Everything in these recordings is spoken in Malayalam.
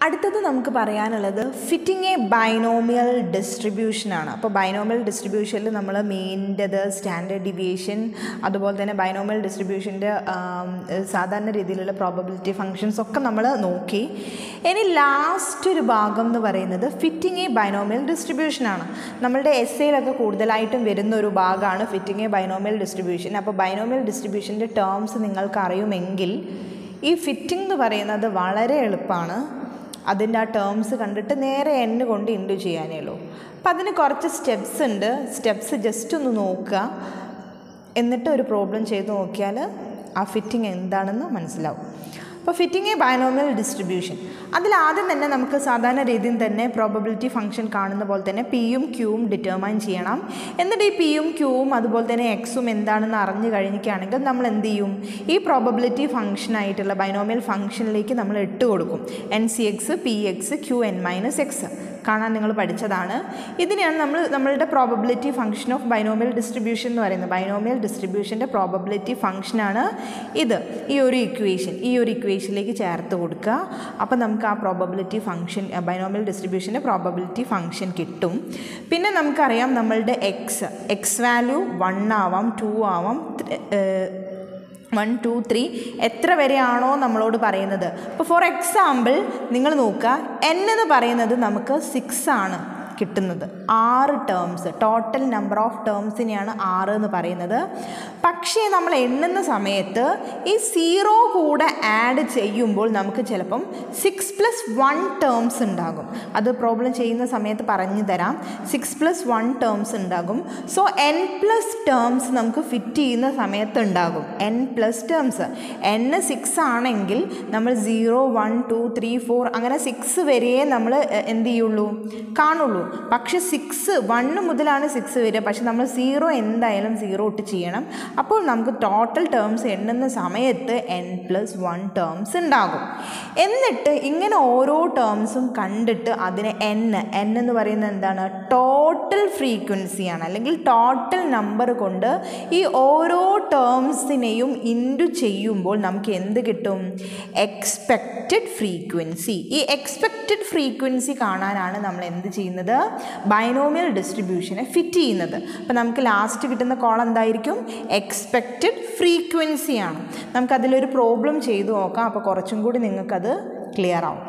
അടുത്തത് നമുക്ക് പറയാനുള്ളത് ഫിറ്റിംഗ് എ ബൈനോമിയൽ ഡിസ്ട്രിബ്യൂഷനാണ് അപ്പോൾ ബൈനോമിയൽ ഡിസ്ട്രിബ്യൂഷനിൽ നമ്മൾ മെയിൻ്റെത് സ്റ്റാൻഡേർഡ് ഡിവിയേഷൻ അതുപോലെ തന്നെ ബൈനോമിയൽ ഡിസ്ട്രിബ്യൂഷൻ്റെ സാധാരണ രീതിയിലുള്ള പ്രോബബിലിറ്റി ഫങ്ഷൻസ് ഒക്കെ നമ്മൾ നോക്കി ഇനി ലാസ്റ്റ് ഒരു ഭാഗം എന്ന് പറയുന്നത് ഫിറ്റിംഗ് എ ബൈനോമിയൽ ഡിസ്ട്രിബ്യൂഷനാണ് നമ്മളുടെ എസ് എയിലൊക്കെ കൂടുതലായിട്ടും വരുന്ന ഒരു ഭാഗമാണ് ഫിറ്റിംഗ് എ ബൈനോമിയൽ ഡിസ്ട്രിബ്യൂഷൻ അപ്പോൾ ബൈനോമിയൽ ഡിസ്ട്രിബ്യൂഷൻ്റെ ടേംസ് നിങ്ങൾക്ക് അറിയുമെങ്കിൽ ഈ ഫിറ്റിംഗ് എന്ന് പറയുന്നത് വളരെ എളുപ്പമാണ് അതിൻ്റെ ആ ടേംസ് കണ്ടിട്ട് നേരെ എന്നെ കൊണ്ട് ഇൻഡു ചെയ്യാനേ ഉള്ളൂ അപ്പം അതിന് കുറച്ച് സ്റ്റെപ്സ് ഉണ്ട് സ്റ്റെപ്സ് ജസ്റ്റ് ഒന്ന് നോക്കുക എന്നിട്ട് ഒരു പ്രോബ്ലം ചെയ്ത് നോക്കിയാൽ ആ ഫിറ്റിംഗ് എന്താണെന്ന് മനസ്സിലാവും അപ്പോൾ ഫിറ്റിംഗ് എ ബൈനോമിയൽ ഡിസ്ട്രിബ്യൂഷൻ അതിൽ ആദ്യം തന്നെ നമുക്ക് സാധാരണ രീതിയിൽ തന്നെ പ്രോബബിലിറ്റി ഫംഗ്ഷൻ കാണുന്ന പോലെ തന്നെ പിയും ക്യൂവും ഡിറ്റർമൈൻ ചെയ്യണം എന്നിട്ട് ഈ പിയും ക്യൂവും അതുപോലെ തന്നെ എക്സും എന്താണെന്ന് അറിഞ്ഞു കഴിഞ്ഞിരിക്കുകയാണെങ്കിൽ നമ്മൾ എന്ത് ചെയ്യും ഈ പ്രോബബിലിറ്റി ഫംഗ്ഷനായിട്ടുള്ള ബൈനോമിയൽ ഫംഗ്ഷനിലേക്ക് നമ്മൾ ഇട്ട് കൊടുക്കും N C X P X Q N minus X കാണാൻ നിങ്ങൾ പഠിച്ചതാണ് ഇതിനെയാണ് നമ്മൾ നമ്മളുടെ probability function of binomial distribution എന്ന് പറയുന്നത് ബൈനോമിയൽ ഡിസ്ട്രിബ്യൂഷൻ്റെ പ്രോബബിലിറ്റി ഫംഗ്ഷനാണ് ഇത് ഈ ഒരു ഇക്വേഷൻ ഈ ഒരു ഇക്വേഷനിലേക്ക് ചേർത്ത് കൊടുക്കുക അപ്പോൾ നമുക്ക് ആ പ്രോബബിലിറ്റി ഫംഗ്ഷൻ ബൈനോമിയൽ ഡിസ്ട്രിബ്യൂഷൻ്റെ പ്രോബബിലിറ്റി ഫംഗ്ഷൻ കിട്ടും പിന്നെ നമുക്കറിയാം നമ്മളുടെ എക്സ് എക്സ് വാല്യൂ വൺ ആവാം ടു ആവാം വൺ ടു ത്രീ എത്ര വരെയാണോ നമ്മളോട് പറയുന്നത് ഇപ്പോൾ ഫോർ എക്സാമ്പിൾ നിങ്ങൾ നോക്കുക എൻ എന്ന് പറയുന്നത് നമുക്ക് സിക്സ് ആണ് കിട്ടുന്നത് ആറ് ടേംസ് ടോട്ടൽ നമ്പർ ഓഫ് ടേംസിനെയാണ് ആറ് എന്ന് പറയുന്നത് പക്ഷേ നമ്മൾ എണ്ണുന്ന സമയത്ത് ഈ സീറോ കൂടെ ആഡ് ചെയ്യുമ്പോൾ നമുക്ക് ചിലപ്പം സിക്സ് പ്ലസ് വൺ ടേംസ് ഉണ്ടാകും അത് പ്രോബ്ലം ചെയ്യുന്ന സമയത്ത് പറഞ്ഞു തരാം സിക്സ് പ്ലസ് വൺ ടേംസ് ഉണ്ടാകും സോ എൻ പ്ലസ് ടേംസ് നമുക്ക് ഫിറ്റ് ചെയ്യുന്ന സമയത്ത് ഉണ്ടാകും N plus terms N six ആണെങ്കിൽ നമ്മൾ zero one two three four അങ്ങനെ സിക്സ് വരെ നമ്മൾ എന്ത് ചെയ്യുള്ളൂ കാണുള്ളൂ പക്ഷെ സിക്സ് വണ്ണ് മുതലാണ് സിക്സ് വരിക പക്ഷെ നമ്മൾ സീറോ എന്തായാലും സീറോ ഇട്ട് ചെയ്യണം അപ്പോൾ നമുക്ക് ടോട്ടൽ ടേംസ് എണ്ണുന്ന സമയത്ത് എൻ പ്ലസ് വൺ ടേംസ് ഉണ്ടാകും എന്നിട്ട് ഇങ്ങനെ ഓരോ ടേംസും കണ്ടിട്ട് അതിനെ എൻ എൻ എന്ന് പറയുന്നത് എന്താണ് ടോട്ടൽ ഫ്രീക്വൻസിയാണ് അല്ലെങ്കിൽ ടോട്ടൽ നമ്പർ കൊണ്ട് ഈ ഓരോ ടേംസിനെയും ഇൻറ്റു ചെയ്യുമ്പോൾ നമുക്ക് എന്ത് കിട്ടും എക്സ്പെക്റ്റഡ് ഫ്രീക്വൻസി ഈ എക്സ്പെക്റ്റഡ് ഫ്രീക്വൻസി കാണാനാണ് നമ്മൾ എന്ത് ചെയ്യുന്നത് ബൈനോമിയൽ ഡിസ്ട്രിബ്യൂഷനെ ഫിറ്റ് ചെയ്യുന്നത് അപ്പോൾ നമുക്ക് ലാസ്റ്റ് കിട്ടുന്ന കോൾ എന്തായിരിക്കും എക്സ്പെക്റ്റഡ് ഫ്രീക്വൻസിയാണ് നമുക്കതിലൊരു പ്രോബ്ലം ചെയ്തു നോക്കാം അപ്പോൾ കുറച്ചും കൂടി നിങ്ങൾക്കത് ക്ലിയർ ആവും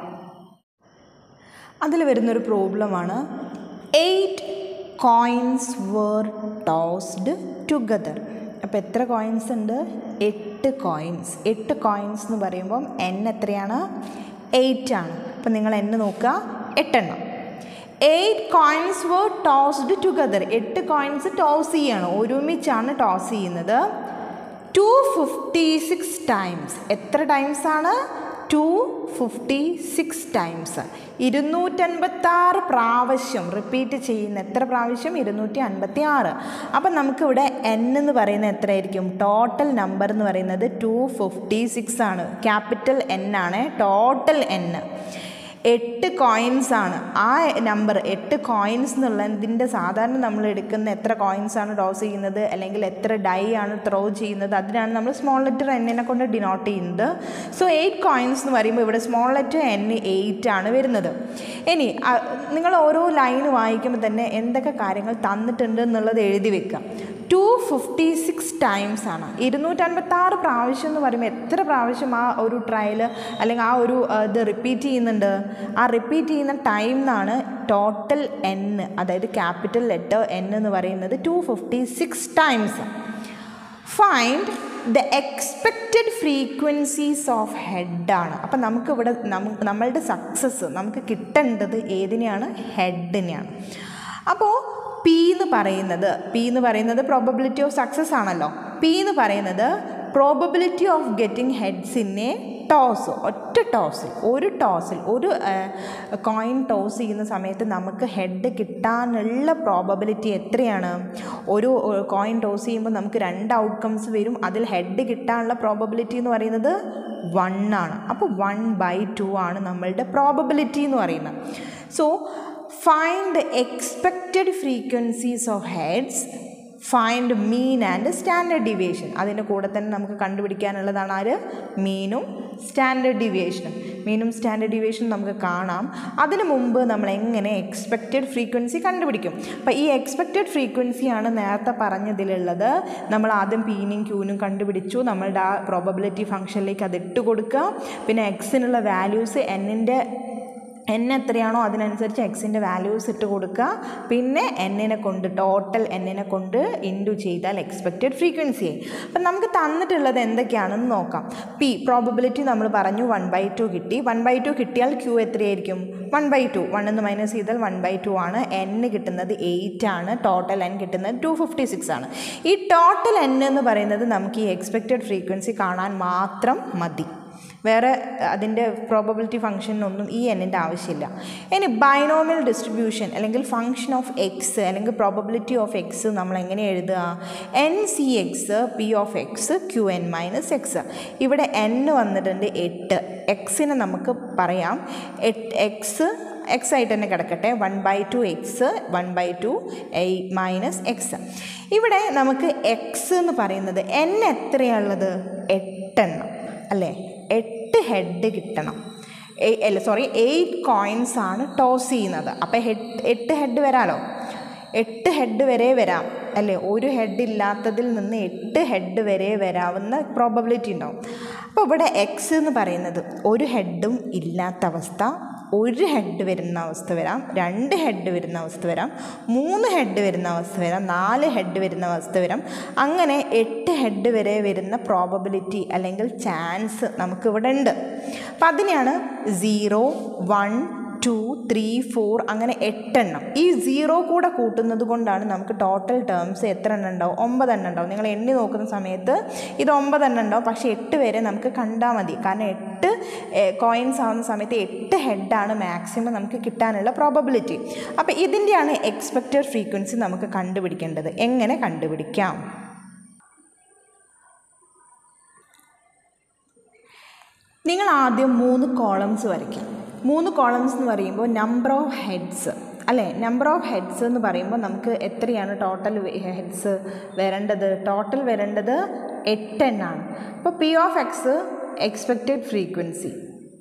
അതിൽ വരുന്നൊരു പ്രോബ്ലമാണ് eight coins were tossed together അപ്പോൾ എത്ര കോയിൻസ് ഉണ്ട് എട്ട് കോയിൻസ് എട്ട് കോയിൻസ് എന്ന് പറയുമ്പം എൻ എത്രയാണ് എയ്റ്റ് ആണ് അപ്പം നിങ്ങൾ എന്നെ നോക്കുക എട്ടെണ്ണം eight coins were tossed together എട്ട് കോയിൻസ് ടോസ് ചെയ്യാണ് ഒരുമിച്ചാണ് ടോസ് ചെയ്യുന്നത് ടു ഫിഫ്റ്റി സിക്സ് ടൈംസ് എത്ര ടൈംസ് ആണ് ടു ഫിഫ്റ്റി സിക്സ് ടൈംസ് ഇരുന്നൂറ്റൻപത്താറ് പ്രാവശ്യം റിപ്പീറ്റ് ചെയ്യുന്ന എത്ര പ്രാവശ്യം ഇരുന്നൂറ്റി അൻപത്തി ആറ് അപ്പം നമുക്കിവിടെ എൻ എന്ന് പറയുന്നത് എത്രയായിരിക്കും ടോട്ടൽ നമ്പർ എന്ന് പറയുന്നത് ടു ഫിഫ്റ്റി സിക്സ് ആണ് ക്യാപിറ്റൽ എൻ ആണ് ടോട്ടൽ എൻ എട്ട് കോയിൻസ് ആണ് ആ നമ്പർ എട്ട് കോയിൻസ് എന്നുള്ളതിൻ്റെ സാധാരണ നമ്മൾ എടുക്കുന്ന എത്ര കോയിൻസ് ആണ് ടോസ് ചെയ്യുന്നത് അല്ലെങ്കിൽ എത്ര ഡൈ ആണ് ത്രോ ചെയ്യുന്നത് അതിനാണ് നമ്മൾ സ്മോൾ ലെറ്റർ എന്നിനെ കൊണ്ട് ഡിനോട്ട് ചെയ്യുന്നത് സോ എയ്റ്റ് കോയിൻസ് എന്ന് പറയുമ്പോൾ ഇവിടെ സ്മോൾ ലെറ്റർ എൻ എയ്റ്റ് ആണ് വരുന്നത് ഇനി നിങ്ങൾ ഓരോ ലൈൻ വായിക്കുമ്പോൾ തന്നെ എന്തൊക്കെ കാര്യങ്ങൾ തന്നിട്ടുണ്ട് എന്നുള്ളത് എഴുതി വെക്കുക ടു ഫിഫ്റ്റി സിക്സ് ടൈംസ് ആണ് ഇരുന്നൂറ്റൻപത്താറ് പ്രാവശ്യം എന്ന് പറയുമ്പോൾ എത്ര പ്രാവശ്യം ആ ഒരു ട്രയൽ അല്ലെങ്കിൽ ആ ഒരു ഇത് റിപ്പീറ്റ് ചെയ്യുന്നുണ്ട് ആ റിപ്പീറ്റ് ചെയ്യുന്ന ടൈം എന്നാണ് ടോട്ടൽ എൻ അതായത് ക്യാപിറ്റൽ ലെറ്റർ എൻ എന്ന് പറയുന്നത് two fifty six times find the expected frequencies of ഹെഡാണ് അപ്പം നമുക്കിവിടെ നമ്മളുടെ സക്സസ് നമുക്ക് കിട്ടേണ്ടത് ഏതിനെയാണ് ഹെഡിനെയാണ് അപ്പോൾ പി എന്ന് പറയുന്നത് പി എന്ന് പറയുന്നത് പ്രോബബിലിറ്റി ഓഫ് സക്സസ് ആണല്ലോ പി എന്ന് പറയുന്നത് probability of getting heads in a toss ഒറ്റ ടോസിൽ ഒരു ടോസിൽ ഒരു കോയിൻ ടോസ് ചെയ്യുന്ന സമയത്ത് നമുക്ക് ഹെഡ് കിട്ടാനുള്ള പ്രോബബിലിറ്റി എത്രയാണ് ഒരു കോയിൻ ടോസ് ചെയ്യുമ്പോൾ നമുക്ക് രണ്ട് ഔട്ട്കംസ് വരും അതിൽ ഹെഡ് കിട്ടാനുള്ള പ്രോബബിലിറ്റി എന്ന് പറയുന്നത് വൺ ആണ് അപ്പോൾ വൺ ബൈ ടു ആണ് നമ്മളുടെ പ്രോബബിലിറ്റി എന്ന് പറയുന്നത് so find the expected frequencies of heads find mean and standard deviation അതിൻ്റെ കൂടെ തന്നെ നമുക്ക് കണ്ടുപിടിക്കാനുള്ളതാണ് ആര് മീനും സ്റ്റാൻഡേർഡ് ഡീവിയേഷനും മീനും സ്റ്റാൻഡേർഡ് ഡീവിയേഷനും നമുക്ക് കാണാം അതിനു മുമ്പ് നമ്മൾ എങ്ങനെ എക്സ്പെക്റ്റഡ് ഫ്രീക്വൻസി കണ്ടുപിടിക്കും അപ്പോൾ ഈ എക്സ്പെക്റ്റഡ് ഫ്രീക്വൻസിയാണ് നേരത്തെ പറഞ്ഞതിലുള്ളത് നമ്മൾ ആദ്യം പീനും ക്യൂനും കണ്ടുപിടിച്ചു നമ്മളുടെ ആ പ്രോബബിലിറ്റി ഫംഗ്ഷനിലേക്ക് അത് ഇട്ട് കൊടുക്കുക പിന്നെ എക്സിനുള്ള വാല്യൂസ് എന്നിൻ്റെ എൻ എത്രയാണോ അതിനനുസരിച്ച് എക്സിൻ്റെ വാല്യൂസ് ഇട്ട് കൊടുക്കുക പിന്നെ എന്നിനെ കൊണ്ട് ടോട്ടൽ എന്നിനെ കൊണ്ട് ഇൻറ്റു ചെയ്താൽ എക്സ്പെക്റ്റഡ് ഫ്രീക്വൻസി ആയി അപ്പം നമുക്ക് തന്നിട്ടുള്ളത് എന്തൊക്കെയാണെന്ന് നോക്കാം പി പ്രോബബിലിറ്റി നമ്മൾ പറഞ്ഞു വൺ ബൈ ടു കിട്ടി വൺ ബൈ ടു കിട്ടിയാൽ ക്യൂ എത്രയായിരിക്കും വൺ ബൈ ടു വൺ എന്ന് മൈനസ് ചെയ്താൽ വൺ ബൈ ടു ആണ് എൻ കിട്ടുന്നത് എയ്റ്റ് ആണ് ടോട്ടൽ എൻ കിട്ടുന്നത് ടു ഫിഫ്റ്റി സിക്സ് ആണ് ഈ ടോട്ടൽ എൻ എന്ന് പറയുന്നത് നമുക്ക് ഈ എക്സ്പെക്റ്റഡ് ഫ്രീക്വൻസി കാണാൻ മാത്രം മതി വേറെ അതിൻ്റെ പ്രോബബിലിറ്റി ഫംഗ്ഷനൊന്നും ഈ എന്നിൻ്റെ ആവശ്യമില്ല ഇനി ബൈനോമിയൽ ഡിസ്ട്രിബ്യൂഷൻ അല്ലെങ്കിൽ ഫംഗ്ഷൻ ഓഫ് എക്സ് അല്ലെങ്കിൽ പ്രോബബിലിറ്റി ഓഫ് എക്സ് നമ്മൾ എങ്ങനെ എഴുതുക N C X P of X Q N minus X ഇവിടെ എൻ വന്നിട്ടുണ്ട് എട്ട് എക്സിനെ നമുക്ക് പറയാം എട്ട് എക്സ് എക്സ് ആയിട്ട് തന്നെ കിടക്കട്ടെ one by two X one by two eight minus X ഇവിടെ നമുക്ക് എക്സ് എന്ന് പറയുന്നത് എൻ എത്രയാണുള്ളത് എട്ടെണ്ണം അല്ലേ എട്ട് ഹെഡ് കിട്ടണം എ- അല്ല സോറി എയ്റ്റ് കോയിൻസ് ആണ് ടോസ് ചെയ്യുന്നത് അപ്പോൾ ഹെഡ് എട്ട് ഹെഡ് വരാലോ എട്ട് ഹെഡ് വരെ വരാം അല്ലേ ഒരു ഹെഡ് ഇല്ലാത്തതിൽ നിന്ന് എട്ട് ഹെഡ് വരെ വരാവുന്ന പ്രോബബിലിറ്റി ഉണ്ടാവും അപ്പോൾ ഇവിടെ എക്സ് എന്ന് പറയുന്നത് ഒരു ഹെഡും ഇല്ലാത്ത അവസ്ഥ ഒരു ഹെഡ് വരുന്ന അവസ്ഥ വരാം രണ്ട് ഹെഡ് വരുന്ന അവസ്ഥ വരാം മൂന്ന് ഹെഡ് വരുന്ന അവസ്ഥ വരാം നാല് ഹെഡ് വരുന്ന അവസ്ഥ വരാം അങ്ങനെ എട്ട് ഹെഡ് വരെ വരുന്ന പ്രോബബിലിറ്റി അല്ലെങ്കിൽ ചാൻസ് നമുക്കിവിടെ ഉണ്ട് അപ്പം അതിനെയാണ് zero one two three four അങ്ങനെ എട്ടെണ്ണം ഈ സീറോ കൂടെ കൂട്ടുന്നത് കൊണ്ടാണ് നമുക്ക് ടോട്ടൽ ടേംസ് എത്ര എണ്ണം ഉണ്ടാവും ഒമ്പതെണ്ണം ഉണ്ടാവും നിങ്ങൾ എണ്ണി നോക്കുന്ന സമയത്ത് ഇത് ഒമ്പതെണ്ണം ഉണ്ടാവും പക്ഷേ എട്ട് വരെ നമുക്ക് കണ്ടാൽ മതി കാരണം എട്ട് കോയിൻസ് ആവുന്ന സമയത്ത് എട്ട് ഹെഡാണ് മാക്സിമം നമുക്ക് കിട്ടാനുള്ള പ്രോബബിലിറ്റി അപ്പോൾ ഇതിൻ്റെയാണ് എക്സ്പെക്റ്റഡ് ഫ്രീക്വൻസി നമുക്ക് കണ്ടുപിടിക്കേണ്ടത് എങ്ങനെ കണ്ടുപിടിക്കാം നിങ്ങൾ ആദ്യം മൂന്ന് കോളംസ് വരയ്ക്കാം മൂന്ന് കോളംസ് എന്ന് പറയുമ്പോൾ നമ്പർ ഓഫ് ഹെഡ്സ് അല്ലേ നമ്പർ ഓഫ് ഹെഡ്സ് എന്ന് പറയുമ്പോൾ നമുക്ക് എത്രയാണ് ടോട്ടൽ ഹെഡ്സ് വരേണ്ടത് ടോട്ടൽ വരേണ്ടത് എട്ടെണ്ണാണ് അപ്പോൾ P of X expected frequency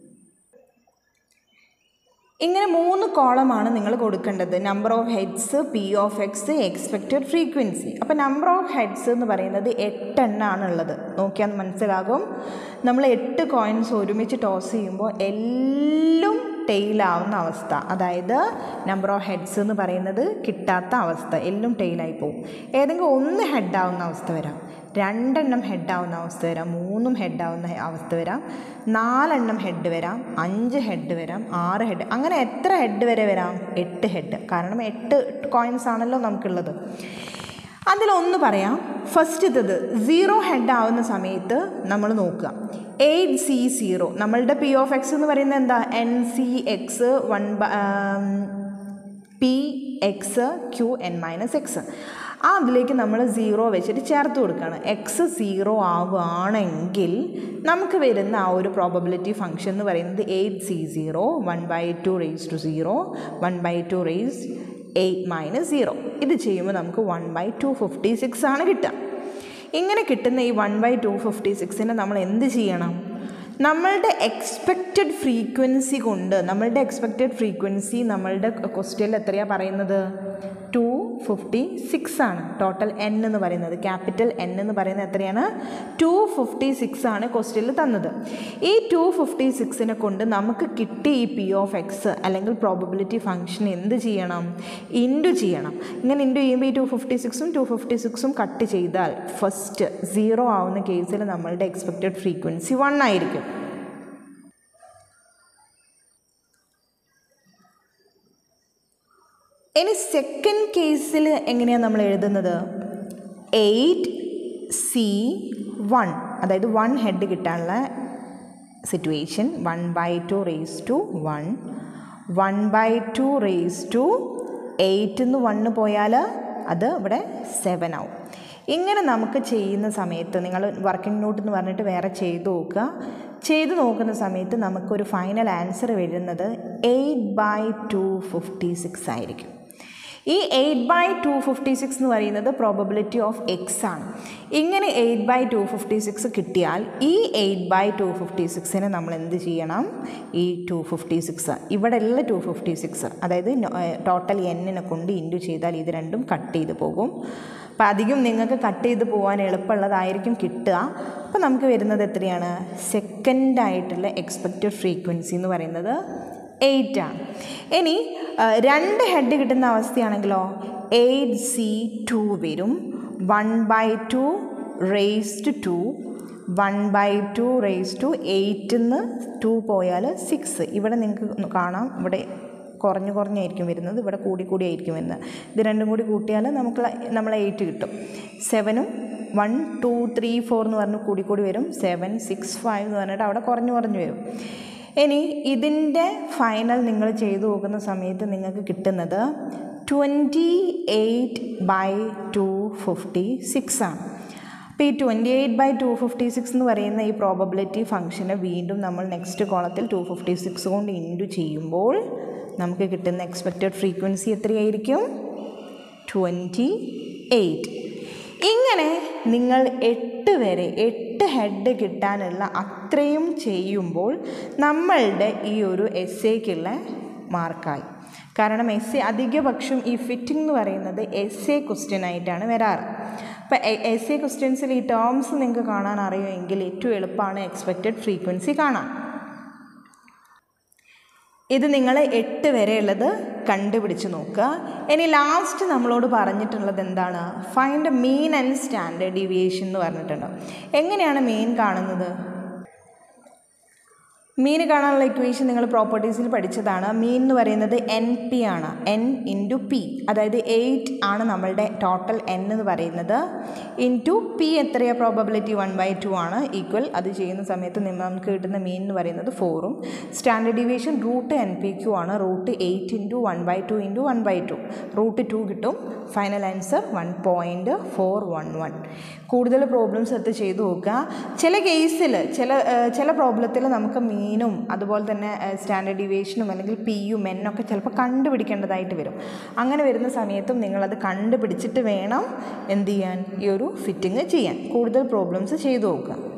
ഇങ്ങനെ മൂന്ന് കോളമാണ് നിങ്ങൾ കൊടുക്കേണ്ടത് number of heads P of X expected frequency അപ്പോൾ നമ്പർ ഓഫ് ഹെഡ്സ് എന്ന് പറയുന്നത് എട്ടെണ്ണാണ് ഉള്ളത് നോക്കിയാൽ മനസ്സിലാകും നമ്മൾ എട്ട് കോയിൻസ് ഒരുമിച്ച് ടോസ് ചെയ്യുമ്പോൾ എല്ലാം ടെയിലാവുന്ന അവസ്ഥ അതായത് നമ്പർ ഓഫ് ഹെഡ്സ് എന്ന് പറയുന്നത് കിട്ടാത്ത അവസ്ഥ എല്ലാം ടെയിലായി പോകും ഏതെങ്കിലും ഒന്ന് ഹെഡാവുന്ന അവസ്ഥ വരാം രണ്ടെണ്ണം ഹെഡാവുന്ന അവസ്ഥ വരാം മൂന്നും ഹെഡാവുന്ന അവസ്ഥ വരാം നാലെണ്ണം ഹെഡ് വരാം അഞ്ച് ഹെഡ് വരാം ആറ് ഹെഡ് അങ്ങനെ എത്ര ഹെഡ് വരെ വരാം എട്ട് ഹെഡ് കാരണം എട്ട് കോയിൻസ് ആണല്ലോ നമുക്കുള്ളത് അതിലൊന്ന് പറയാം ഫസ്റ്റത്തത് സീറോ ഹെഡ് ആവുന്ന സമയത്ത് നമ്മൾ നോക്കുക എയ്റ്റ് സി സീറോ നമ്മളുടെ പി ഓഫ് എക്സ് എന്ന് പറയുന്നത് എന്താ N C X one P X Q N minus X ആ അതിലേക്ക് നമ്മൾ സീറോ വെച്ചിട്ട് ചേർത്ത് കൊടുക്കുകയാണ് എക്സ് സീറോ ആവുകയാണെങ്കിൽ നമുക്ക് വരുന്ന ആ ഒരു പ്രോബബിലിറ്റി ഫംഗ്ഷൻ എന്ന് പറയുന്നത് eight C zero one by two raise to zero one by two raise eight minus zero ഇത് ചെയ്യുമ്പോൾ നമുക്ക് one by two fifty six ആണ് കിട്ടുക ഇങ്ങനെ കിട്ടുന്ന ഈ വൺ ബൈ ടു ഫിഫ്റ്റി സിക്സിനെ നമ്മൾ എന്ത് ചെയ്യണം നമ്മളുടെ എക്സ്പെക്റ്റഡ് ഫ്രീക്വൻസി കൊണ്ട് നമ്മളുടെ എക്സ്പെക്റ്റഡ് ഫ്രീക്വൻസി നമ്മളുടെ ക്വസ്റ്റ്യനിൽ എത്രയാണ് പറയുന്നത് ടു ഫിഫ്റ്റി സിക്സ് ആണ് ടോട്ടൽ എൻ എന്ന് പറയുന്നത് ക്യാപിറ്റൽ എൻ എന്ന് പറയുന്നത് എത്രയാണ് ടു ഫിഫ്റ്റി സിക്സ് ആണ് ക്വസ്റ്റ്യനിൽ തന്നത് ഈ ടു ഫിഫ്റ്റി സിക്സിനെ കൊണ്ട് നമുക്ക് കിട്ടിയ ഈ പി ഓഫ് എക്സ് അല്ലെങ്കിൽ പ്രോബബിലിറ്റി ഫംഗ്ഷൻ എന്ത് ചെയ്യണം ഇൻറ്റു ചെയ്യണം ഇങ്ങനെ ഇൻറ്റു ചെയ്യുമ്പോൾ ഈ ടു ഫിഫ്റ്റി സിക്സും ടു ഫിഫ്റ്റി സിക്സും കട്ട് ചെയ്താൽ ഫസ്റ്റ് സീറോ ആവുന്ന കേസിൽ നമ്മളുടെ എക്സ്പെക്റ്റഡ് ഫ്രീക്വൻസി വൺ ആയിരിക്കും ഇനി സെക്കൻഡ് കേസിൽ എങ്ങനെയാണ് നമ്മൾ എഴുതുന്നത് എയ്റ്റ് സി വൺ അതായത് വൺ ഹെഡ് കിട്ടാനുള്ള situation one by two raise to one one by two raise to eight എന്ന് വണ്ണ് പോയാൽ അത് ഇവിടെ സെവൻ ആവും ഇങ്ങനെ നമുക്ക് ചെയ്യുന്ന സമയത്ത് നിങ്ങൾ വർക്കിംഗ് നോട്ട് എന്ന് പറഞ്ഞിട്ട് വേറെ ചെയ്ത് നോക്കുക ചെയ്ത് നോക്കുന്ന സമയത്ത് നമുക്കൊരു ഫൈനൽ ആൻസർ വരുന്നത് eight by two fifty six ആയിരിക്കും ഈ eight by two fifty six എന്ന് പറയുന്നത് പ്രോബബിലിറ്റി ഓഫ് എക്സ് ആണ് ഇങ്ങനെ eight by two fifty six കിട്ടിയാൽ ഈ എയ്റ്റ് ബൈ ടു ഫിഫ്റ്റി സിക്സിനെ നമ്മൾ എന്ത് ചെയ്യണം ഈ ടു ഫിഫ്റ്റി സിക്സ് ഇവിടെ ഉള്ള ടു ഫിഫ്റ്റി സിക്സ് അതായത് ടോട്ടൽ എന്നിനെ കൊണ്ട് ഇൻറ്റു ചെയ്താൽ ഇത് രണ്ടും കട്ട് ചെയ്ത് പോകും അപ്പോൾ അധികം നിങ്ങൾക്ക് കട്ട് ചെയ്ത് പോകാൻ എളുപ്പമുള്ളതായിരിക്കും കിട്ടുക അപ്പോൾ നമുക്ക് വരുന്നത് എത്രയാണ് സെക്കൻഡായിട്ടുള്ള എക്സ്പെക്റ്റഡ് ഫ്രീക്വൻസി എന്ന് പറയുന്നത് എയ്റ്റ് ആണ് ഇനി ആ, രണ്ട് ഹെഡ് കിട്ടുന്ന അവസ്ഥയാണെങ്കിലോ എയ്റ്റ് സി ടു വരും one by two raised to one by two raise to എയ്റ്റിന്ന് ടു പോയാൽ സിക്സ് ഇവിടെ നിങ്ങൾക്ക് കാണാം ഇവിടെ കുറഞ്ഞു കുറഞ്ഞായിരിക്കും വരുന്നത് ഇവിടെ കൂടി കൂടി ആയിരിക്കും വരുന്നത് ഇത് രണ്ടും കൂടി കൂട്ടിയാൽ നമുക്ക് നമ്മൾ എയ്റ്റ് കിട്ടും സെവനും വൺ ടു ത്രീ ഫോർ എന്ന് പറഞ്ഞ് കൂടി കൂടി വരും സെവൻ സിക്സ് ഫൈവ് എന്ന് പറഞ്ഞിട്ട് അവിടെ കുറഞ്ഞു കുറഞ്ഞു വരും ഇനി ഇതിൻ്റെ ഫൈനൽ നിങ്ങൾ ചെയ്തു നോക്കുന്ന സമയത്ത് നിങ്ങൾക്ക് കിട്ടുന്നത് twenty eight by two fifty six ആണ് അപ്പോൾ ഈ twenty eight by two fifty six എന്ന് പറയുന്ന ഈ പ്രോബബിലിറ്റി ഫംഗ്ഷനെ വീണ്ടും നമ്മൾ നെക്സ്റ്റ് കോളത്തിൽ ടു ഫിഫ്റ്റി സിക്സ് കൊണ്ട് ഇൻറ്റു ചെയ്യുമ്പോൾ നമുക്ക് കിട്ടുന്ന എക്സ്പെക്റ്റഡ് ഫ്രീക്വൻസി എത്രയായിരിക്കും ട്വൻറ്റി എയ്റ്റ് ഇങ്ങനെ നിങ്ങൾ എട്ട് വരെ എട്ട് ഹെഡ് കിട്ടാനുള്ള അത്രയും ചെയ്യുമ്പോൾ നമ്മളുടെ ഈ ഒരു എസ് എക്കുള്ള മാർക്കായി കാരണം എസ് എ അധികപക്ഷം ഈ ഫിറ്റിംഗ് എന്ന് പറയുന്നത് എസ് എ ക്വസ്റ്റ്യൻ ആയിട്ടാണ് വരാറ് അപ്പോൾ എസ് എ ക്വസ്റ്റ്യൻസിൽ ഈ ടേംസ് നിങ്ങൾക്ക് കാണാൻ അറിയുമെങ്കിൽ ഏറ്റവും എളുപ്പമാണ് എക്സ്പെക്റ്റഡ് ഫ്രീക്വൻസി കാണാൻ ഇത് നിങ്ങൾ എട്ട് വരെയുള്ളത് കണ്ടുപിടിച്ച് നോക്കുക ഇനി ലാസ്റ്റ് നമ്മളോട് പറഞ്ഞിട്ടുള്ളത് എന്താണ് find mean and standard deviation എന്ന് പറഞ്ഞിട്ടുണ്ട് എങ്ങനെയാണ് മീൻ കാണുന്നത് മീൻ കാണാനുള്ള ഇക്വേഷൻ നിങ്ങൾ പ്രോപ്പർട്ടീസിൽ പഠിച്ചതാണ് മീൻ എന്ന് പറയുന്നത് എൻ പി ആണ് എൻ ഇൻറ്റു പി അതായത് എയ്റ്റ് ആണ് നമ്മളുടെ ടോട്ടൽ എൻ എന്ന് പറയുന്നത് ഇൻറ്റു പി എത്രയാണ് പ്രോബബിലിറ്റി വൺ ബൈ ടു ആണ് ഈക്വൽ അത് ചെയ്യുന്ന സമയത്ത് നിങ്ങ- നമുക്ക് കിട്ടുന്ന മീൻ എന്ന് പറയുന്നത് ഫോറും standard deviation root N P Q ആണ് root eight into one by two into one by two root two കിട്ടും final answer one point four one one കൂടുതൽ പ്രോബ്ലംസ് എടുത്ത് ചെയ്തു നോക്കുക ചില കേസിൽ ചില ഏഹ്, ചില പ്രോബ്ലത്തിൽ നമുക്ക് മീനും അതുപോലെ തന്നെ സ്റ്റാൻഡേർഡ് ഡീവിയേഷനും അല്ലെങ്കിൽ പിയും എന്നൊക്കെ ചിലപ്പോൾ കണ്ടുപിടിക്കേണ്ടതായിട്ട് വരും അങ്ങനെ വരുന്ന സമയത്തും നിങ്ങളത് കണ്ടുപിടിച്ചിട്ട് വേണം എന്ത് ചെയ്യാൻ ഈ ഒരു ഫിറ്റിംഗ് ചെയ്യാൻ കൂടുതൽ പ്രോബ്ലംസ് ചെയ്തു നോക്കുക